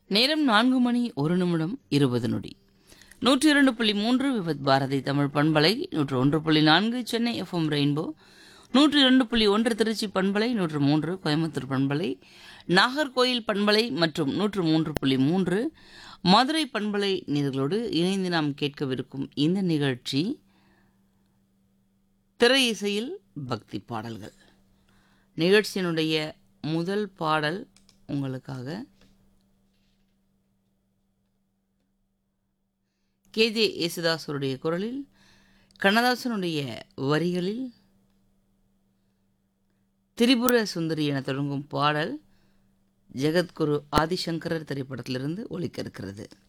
நேரம் நான்கு மணி ஒரு நிமிடம் இருபது நொடி நூற்றி இரண்டு புள்ளி மூன்று விபத் பாரதி தமிழ் பண்பலை நூற்று ஒன்று புள்ளி நான்கு சென்னை எஃப்எம் ரெயின்போ நூற்றி இரண்டு புள்ளி ஒன்று திருச்சி பண்பலை நூற்று மூன்று கோயம்புத்தூர் பண்பலை நாகர்கோயில் பண்பலை மற்றும் நூற்று மூன்று புள்ளி மூன்று மதுரை பண்பலை நேர்களோடு இணைந்து நாம் கேட்கவிருக்கும் இந்த நிகழ்ச்சி திரை இசையில் பக்தி பாடல்கள் நிகழ்ச்சியினுடைய முதல் பாடல் உங்களுக்காக கேஜே யேசுதாசருடைய குரலில் கண்ணதாசனுடைய வரிகளில் திரிபுர சுந்தரி என தொடங்கும் பாடல் ஜெகத்குரு ஆதிசங்கரர் திரைப்படத்திலிருந்து ஒலிக்க இருக்கிறது